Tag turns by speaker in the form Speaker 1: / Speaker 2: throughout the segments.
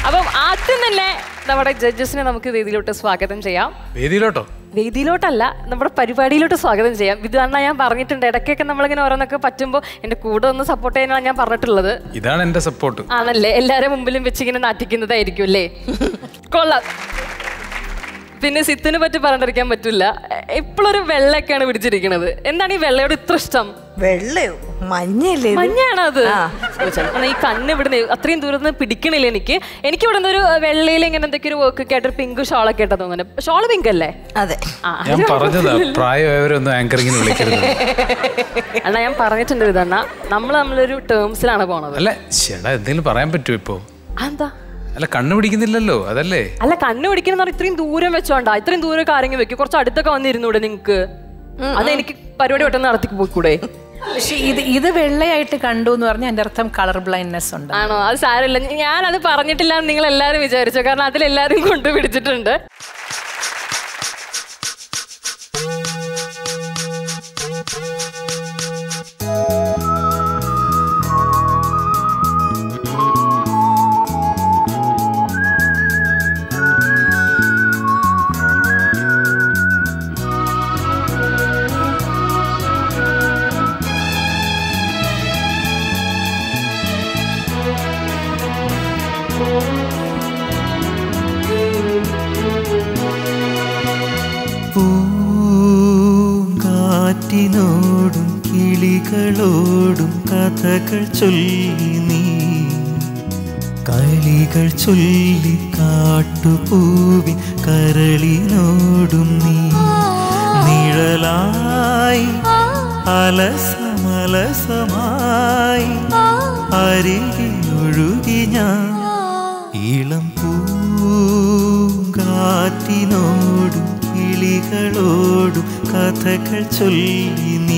Speaker 1: അപ്പം ആദ്യം തന്നെ നമ്മുടെ ജഡ്ജസിനെ നമുക്ക് വേദിയിലോട്ട് സ്വാഗതം ചെയ്യാം
Speaker 2: വേദിയിലോട്ടോ
Speaker 1: വേദിയിലോട്ടല്ല നമ്മുടെ പരിപാടിയിലോട്ട് സ്വാഗതം ചെയ്യാം ഇതാണ് ഞാൻ പറഞ്ഞിട്ടുണ്ട് ഇടയ്ക്കൊക്കെ നമ്മളിങ്ങനെ ഓരോന്നൊക്കെ പറ്റുമ്പോൾ എൻ്റെ കൂടെ ഒന്ന് സപ്പോർട്ട് ചെയ്യാനാണ് ഞാൻ പറഞ്ഞിട്ടുള്ളത്
Speaker 2: ഇതാണ് എന്റെ സപ്പോർട്ട്
Speaker 1: ആണല്ലേ എല്ലാവരും മുമ്പിലും വെച്ച് ഇങ്ങനെ നാട്ടിക്കുന്നതായിരിക്കും അല്ലേ കൊള്ളാം പിന്നെ സിത്തിനെ പറ്റി പറഞ്ഞിരിക്കാൻ പറ്റില്ല എപ്പോഴൊരു വെള്ളയൊക്കെയാണ് പിടിച്ചിരിക്കുന്നത് എന്താണ് ഈ വെള്ളയോട് ഇത്ര ഇഷ്ടം
Speaker 3: വെള്ളയോ മഞ്ഞല്ലേ ഇത്?
Speaker 1: മഞ്ഞാണോ അത്
Speaker 3: ആ.
Speaker 1: ഓ, ചിലപ്പോ ഈ കണ്ണ് ഇവിടുന്ന് അത്രയും ദൂരത്ത് നിന്ന് പിടിക്കണില്ല എനിക്ക് എനിക്ക് ഇവിടെ നിന്ന് ഒരു വെള്ളയിൽ ഇങ്ങനെ എന്തൊക്കെ ഒരു വർക്ക് ഒക്കെ ആയിട്ട് ഒരു പിങ്ക് ഷോളൊക്കെ ഇട്ടാ തോന്നുന്നുണ്ട് ഷോള് പിങ്ക് അല്ലേ
Speaker 3: അതെ
Speaker 1: ആ
Speaker 2: ഞാൻ പറഞ്ഞതാ പ്രായമായവരൊന്നും ആങ്കറിങ്ങിന് വിളിക്കരുത്
Speaker 1: അണ്ണാ ഞാൻ പറഞ്ഞിട്ടുണ്ട് ഇതണ്ണ നമ്മൾ നമ്മളൊരു ടേംസിലാണ് പോണത്
Speaker 2: അല്ല ചേട്ടാ എന്തെങ്കിലും പറയാൻ പറ്റുമോ ഇപ്പോ
Speaker 1: എന്താ
Speaker 2: അല്ല കണ്ണു പിടിക്കുന്നില്ലല്ലോ അതല്ലേ
Speaker 1: അല്ല കണ്ണ് പിടിക്കുന്ന പറഞ്ഞാൽ ഇത്രയും ദൂരം വെച്ചോണ്ടാ ഇത്രയും ദൂരം കാര്യങ്ങൾ വെക്കും കുറച്ച് അടുത്തൊക്കെ വന്നിരുന്നൂടെ നിങ്ങക്ക് അത് എനിക്ക് പരിപാടി പെട്ടെന്ന് നടത്തി പോയിക്കൂടെ
Speaker 4: പക്ഷെ ഇത് ഇത് വെള്ളയായിട്ട് കണ്ടു എന്ന് പറഞ്ഞാൽ എൻ്റെ അർത്ഥം കളർ ബ്ലൈൻഡ്നെസ് ഉണ്ട്
Speaker 1: ആണോ അത് സാരമില്ല ഞാനത് പറഞ്ഞിട്ടില്ല എന്ന് നിങ്ങൾ എല്ലാവരും വിചാരിച്ചു കാരണം അതിലെല്ലാവരും കൊണ്ടുപിടിച്ചിട്ടുണ്ട്
Speaker 5: പൂങ്കാറ്റിനോടും കിളികളോടും കഥകൾ ചൊല്ലി നീ കളികൾ ചൊല്ലി കാട്ടുപൂവിൻ കരളിനോടും നീ നിഴലായി അലസമലസമായി അരികിലൊഴുകി ഞാൻ ഇളം പൂങ്കാറ്റിനോടും കിളികളോടും കഥകൾ ചൊല്ലി നീ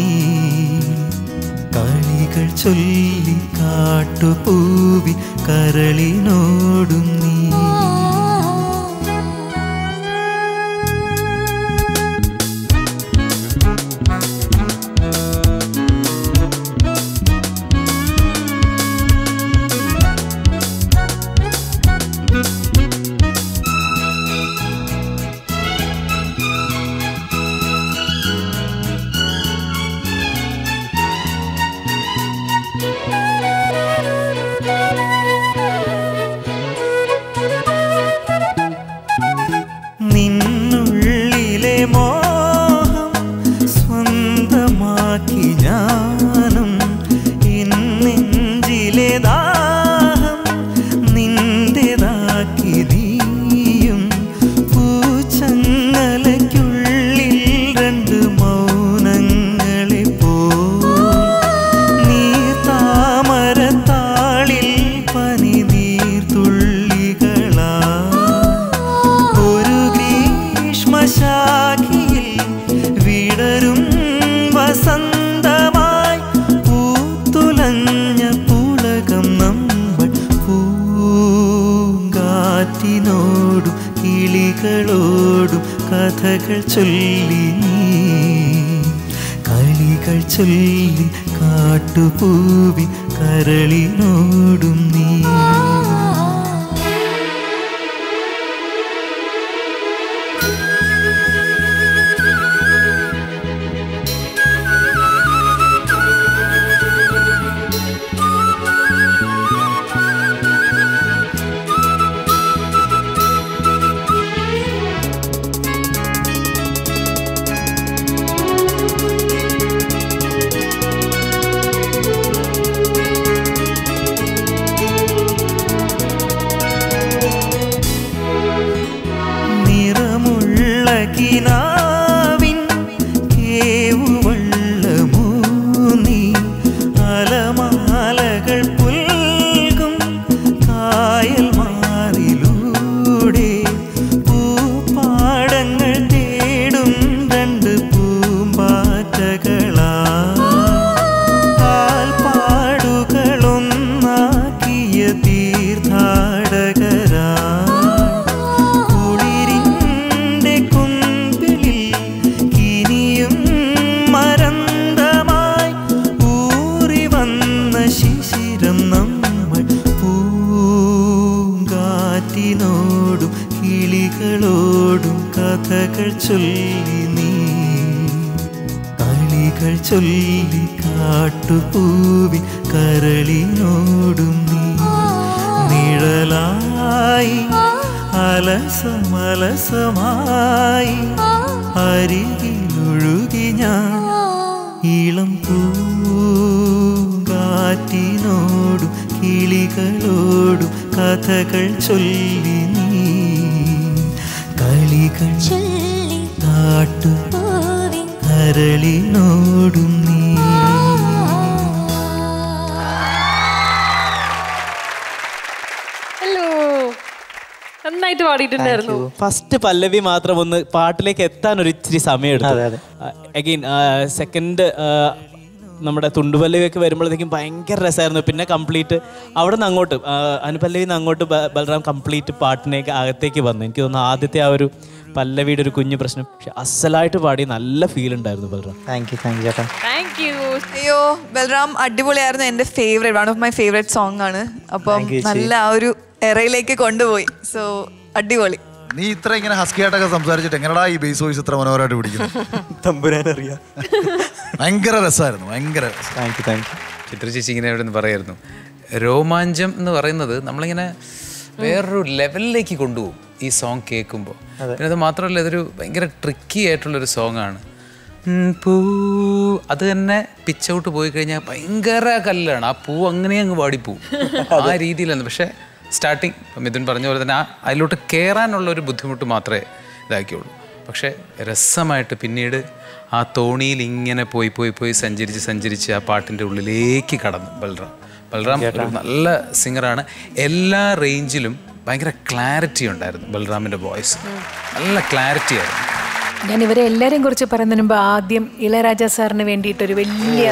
Speaker 5: കളികൾ ചൊല്ലി കാട്ടുപൂവി കരളിനോടും നീ നിന്നുള്ളിലെ മോഹം സ്വന്തമാക്കി ഞാനും ഇന്നെഞ്ചിലെ ദാഹം നിന്റേതാക്കി നീയും പൂച്ചങ്ങലയ്ക്കുള്ളിൽ രണ്ട് മൗനങ്ങളെ പോ നീർത്താമരത്താളിൽ പനി നീർത്തുള്ളികളാ ഒരു ഗ്രീഷ്മശാഖിയിൽ വിടരും വസന്തമായി പൂത്തുലഞ്ഞ പുളകം നമ്മൾ പൂങ്കാറ്റിനോടും കിളികളോടും കഥകൾ ചൊല്ലി നീ കളികൾ ചൊല്ലി കാട്ടുപൂവി കരളിനോടും നീ
Speaker 6: ആ
Speaker 5: ചൊല്ലി നീ കളികൾ ചൊല്ലി കാട്ടുപൂവി കരളിനോടും നീ നിഴലായി അലസമലസമായി അരികിലൊഴുകി ഞാൻ ഇളം പൂങ്കാറ്റിനോടും കിളികളോടും കഥകൾ ചൊല്ലി നീ കളികൾ
Speaker 6: ചൊല്ലി
Speaker 5: കാട്ടു
Speaker 6: പൂവിൻ
Speaker 5: കരളിനോടും നീ
Speaker 1: ഹലോ നന്നായിട്ട് പാടിയിട്ടുണ്ടായിരുന്നു
Speaker 7: ഫസ്റ്റ് പല്ലവി മാത്രം ഒന്ന് പാട്ടിലേക്ക് എത്താൻ ഒരു ഇച്ചിരി സമയം എടുത്തു അഗെയിൻ സെക്കൻഡ് നമ്മുടെ തുണ്ടുപല്ലവിയൊക്കെ വരുമ്പോഴത്തേക്കും ഭയങ്കര രസമായിരുന്നു പിന്നെ കംപ്ലീറ്റ് അവിടെ നിന്ന് അങ്ങോട്ട് ആ, അനുപല്ലവിയിൽ നിന്ന് അങ്ങോട്ട് ബ- ബലറാം കംപ്ലീറ്റ് പാട്ടിനേക്ക് അകത്തേക്ക് വന്നു എനിക്ക് തോന്നുന്നു ആദ്യത്തെ ആ ഒരു പല്ലവിയുടെ ഒരു കുഞ്ഞു പ്രശ്നം പക്ഷെ അസലായിട്ട് പാടി നല്ല ഫീൽ ഉണ്ടായിരുന്നു Balram
Speaker 8: thank you thank you ചേട്ടാ
Speaker 1: താങ്ക് യു
Speaker 9: അയ്യോ ബൽറാം അടിപൊളിയായിരുന്നു എൻ്റെ favourite one of my favourite song ആണ് അപ്പം നല്ല ആ ഒരു എറയിലേക്ക് കൊണ്ടുപോയി സോ അടിപൊളി
Speaker 10: നീ ഇത്ര ഇങ്ങനെ ഹസ്കിയായിട്ടൊക്കെ സംസാരിച്ചിട്ട് എങ്ങനെടാ ഈ ബേസ് വോയിസ് ഇത്ര മനോഹരമായിട്ട് പിടിക്കുന്നത്
Speaker 8: തമ്പുരാനറിയാം
Speaker 10: ഭയങ്കര രസമായിരുന്നു ഭയങ്കര രസം
Speaker 8: thank you thank you
Speaker 2: Chitra ചേച്ചി ഇങ്ങനെ എവിടെ നിന്ന് പറയായിരുന്നു രോമാഞ്ചം എന്ന് പറയുന്നത് നമ്മളിങ്ങനെ വേറൊരു ലെവലിലേക്ക് കൊണ്ടുപോകും ഈ സോങ് കേൾക്കുമ്പോൾ പിന്നെ അത് മാത്രമല്ല ഇതൊരു ഭയങ്കര ട്രിക്കി ആയിട്ടുള്ളൊരു സോങ് ആണ് ഉം, പൂ അത് തന്നെ പിച്ച് ഔട്ട് പോയി കഴിഞ്ഞാൽ ഭയങ്കര കല്ലാണ് ആ പൂ അങ്ങനെ അങ്ങ് പാടിപ്പോവും ആ രീതിയിലാണ് പക്ഷേ സ്റ്റാർട്ടിങ് മിഥുൻ പറഞ്ഞ പോലെ തന്നെ ആ അതിലോട്ട് കയറാനുള്ള ഒരു ബുദ്ധിമുട്ട് മാത്രമേ ഇതാക്കിയുള്ളൂ പക്ഷേ രസമായിട്ട് പിന്നീട് ആ തോണിയിൽ ഇങ്ങനെ പോയി പോയി പോയി സഞ്ചരിച്ച് സഞ്ചരിച്ച് ആ പാട്ടിൻ്റെ ഉള്ളിലേക്ക് കടന്നു ബൽറാം ബൽറാം ഒരു നല്ല സിംഗറാണ് എല്ലാ റേഞ്ചിലും ഭയങ്കര ക്ലാരിറ്റി ഉണ്ടായിരുന്നു ബൽറാമിൻ്റെ വോയിസ് നല്ല ക്ലാരിറ്റി ആയിരുന്നു
Speaker 4: ഞാൻ ഇവരെ എല്ലാരെയും കുറിച്ച് പറയുന്നതിന് മുമ്പ് ആദ്യം ഇളയരാജ സാറിന് വേണ്ടിയിട്ടൊരു വലിയ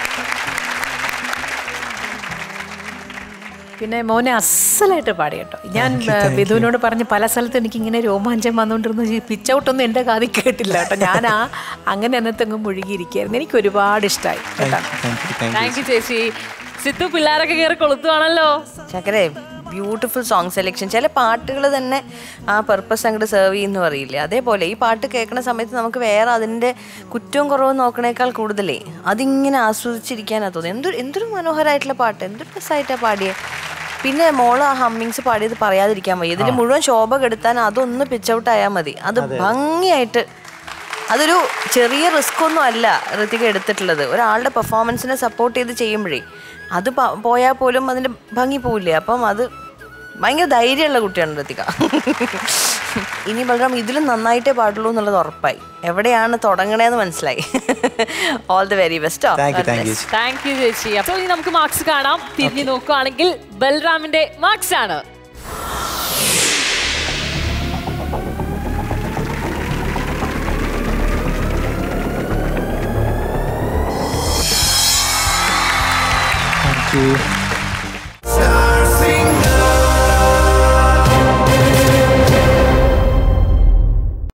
Speaker 4: പിന്നെ മോനെ അസലായിട്ട് പാടി കേട്ടോ ഞാൻ വിധുവിനോട് പറഞ്ഞ് പല സ്ഥലത്ത് എനിക്ക് ഇങ്ങനെ രോമാഞ്ചം വന്നുകൊണ്ടിരുന്നു പിച്ച് ഔട്ടൊന്നും എൻ്റെ കാതിൽ കേട്ടില്ല കേട്ടോ ഞാൻ ആ അങ്ങനെ അന്നത്തെങ്ങും മുഴുകിയിരിക്കുകയായിരുന്നു എനിക്ക് ഒരുപാട് ഇഷ്ടമായി കേട്ടോ
Speaker 8: thank you thank
Speaker 1: thank you ചേച്ചി സിത്തു പിള്ളേരൊക്കെ കയറി കൊളുത്തുവാണല്ലോ
Speaker 3: ചക്കരെ ബ്യൂട്ടിഫുൾ സോങ് സെലക്ഷൻ ചില പാട്ടുകൾ തന്നെ ആ പർപ്പസ് അങ്ങോട്ട് സെർവ് ചെയ്യുന്നു പറയില്ലേ അതേപോലെ ഈ പാട്ട് കേൾക്കുന്ന സമയത്ത് നമുക്ക് വേറെ അതിൻ്റെ കുറ്റവും കുറവും നോക്കണേക്കാൾ കൂടുതലേ അതിങ്ങനെ ആസ്വദിച്ചിരിക്കാനാണ് തോന്നുന്നത് എന്തൊരു എന്തൊരു മനോഹരമായിട്ടുള്ള പാട്ട് എന്തൊരു രസമായിട്ടാണ് പാടിയത് പിന്നെ മോള് ആ ഹമ്മിങ്സ് പാടിയത് പറയാതിരിക്കാൻ വയ്യ ഇതിൽ മുഴുവൻ ശോഭ കെടുത്താൻ അതൊന്ന് പിച്ച് ഔട്ട് ആയാൽ മതി അത് ഭംഗിയായിട്ട് അതൊരു ചെറിയ റിസ്ക് ഒന്നും അല്ല ഋതിക എടുത്തിട്ടുള്ളത് ഒരാളുടെ പെർഫോമൻസിനെ സപ്പോർട്ട് ചെയ്ത് ചെയ്യുമ്പോഴേ അത് പ- പോയാൽ പോലും അതിൻ്റെ ഭംഗി പോവില്ലേ അപ്പം അത് ഭയങ്കര ധൈര്യമുള്ള കുട്ടിയാണ് ഋതിക ഇനി ബലറാം ഇതിലും നന്നായിട്ടേ പാടുള്ളൂ എന്നുള്ളത് ഉറപ്പായി എവിടെയാണ് തുടങ്ങണേന്ന് മനസ്സിലായി all the very best
Speaker 8: thank you thank you
Speaker 1: thank you ചേച്ചി അപ്പോൾ ഇനി നമുക്ക് മാർക്സ് കാണാം തിരിഞ്ഞു നോക്കുകയാണെങ്കിൽ ബൽറാമിന്റെ മാർക്സ് ആണ്
Speaker 8: താങ്ക് യു